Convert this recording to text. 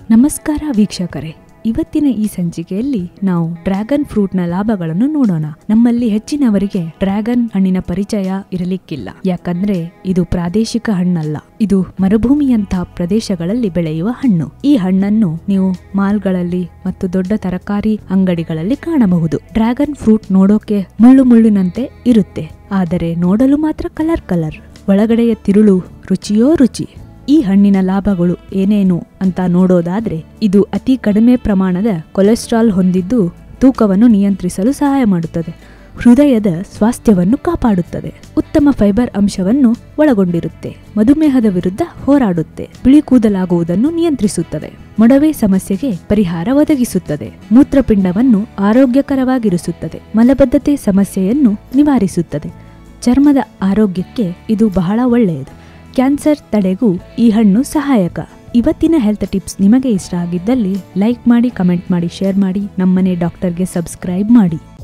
ನಮಸ್ಕಾರ ವೀಕ್ಷಕರೇ ಇವತ್ತಿನ ಈ ಸಂಚಿಕೆಯಲ್ಲಿ ನಾವು ಡ್ರ್ಯಾಗನ್ ಫ್ರೂಟ್ನ ಲಾಭಗಳನ್ನು ನೋಡೋಣ ನಮ್ಮಲ್ಲಿ ಹೆಚ್ಚಿನವರಿಗೆ ಡ್ರ್ಯಾಗನ್ ಹಣ್ಣಿನ ಪರಿಚಯ ಇರಲಿಕ್ಕಿಲ್ಲ ಯಾಕಂದ್ರೆ ಇದು ಪ್ರಾದೇಶಿಕ ಹಣ್ಣಲ್ಲ ಇದು ಮರುಭೂಮಿಯಂತಹ ಪ್ರದೇಶಗಳಲ್ಲಿ ಬೆಳೆಯುವ ಹಣ್ಣು ಈ ಹಣ್ಣನ್ನು ನೀವು ಮಾಲ್ಗಳಲ್ಲಿ ಮತ್ತು ದೊಡ್ಡ ತರಕಾರಿ ಅಂಗಡಿಗಳಲ್ಲಿ ಕಾಣಬಹುದು ಡ್ರ್ಯಾಗನ್ ಫ್ರೂಟ್ ನೋಡೋಕೆ ಮುಳ್ಳು ಮುಳ್ಳಿನಂತೆ ಇರುತ್ತೆ ಆದರೆ ನೋಡಲು ಮಾತ್ರ ಕಲರ್ ಕಲರ್ ಒಳಗಡೆಯ ತಿರುಳು ರುಚಿಯೋ ರುಚಿ ಈ ಹಣ್ಣಿನ ಲಾಭಗಳು ಏನೇನು ಅಂತ ನೋಡೋದಾದ್ರೆ ಇದು ಅತಿ ಕಡಿಮೆ ಪ್ರಮಾಣದ ಕೊಲೆಸ್ಟ್ರಾಲ್ ಹೊಂದಿದ್ದು ತೂಕವನ್ನು ನಿಯಂತ್ರಿಸಲು ಸಹಾಯ ಮಾಡುತ್ತದೆ ಹೃದಯದ ಸ್ವಾಸ್ಥ್ಯವನ್ನು ಕಾಪಾಡುತ್ತದೆ ಉತ್ತಮ ಫೈಬರ್ ಅಂಶವನ್ನು ಒಳಗೊಂಡಿರುತ್ತೆ ಮಧುಮೇಹದ ವಿರುದ್ಧ ಹೋರಾಡುತ್ತೆ ಬಿಳಿ ಕೂದಲಾಗುವುದನ್ನು ನಿಯಂತ್ರಿಸುತ್ತದೆ ಮೊಡವೆ ಸಮಸ್ಯೆಗೆ ಪರಿಹಾರ ಒದಗಿಸುತ್ತದೆ ಮೂತ್ರಪಿಂಡವನ್ನು ಆರೋಗ್ಯಕರವಾಗಿರಿಸುತ್ತದೆ ಮಲಬದ್ಧತೆ ಸಮಸ್ಯೆಯನ್ನು ನಿವಾರಿಸುತ್ತದೆ ಚರ್ಮದ ಆರೋಗ್ಯಕ್ಕೆ ಇದು ಬಹಳ ಒಳ್ಳೆಯದು ಕ್ಯಾನ್ಸರ್ ತಡೆಗೂ ಈ ಹಣ್ಣು ಸಹಾಯಕ ಇವತ್ತಿನ ಹೆಲ್ತ್ ಟಿಪ್ಸ್ ನಿಮಗೆ ಇಷ್ಟ ಆಗಿದ್ದಲ್ಲಿ ಲೈಕ್ ಮಾಡಿ ಕಮೆಂಟ್ ಮಾಡಿ ಶೇರ್ ಮಾಡಿ ನಮ್ಮನೆ ಡಾಕ್ಟರ್ಗೆ ಸಬ್ಸ್ಕ್ರೈಬ್ ಮಾಡಿ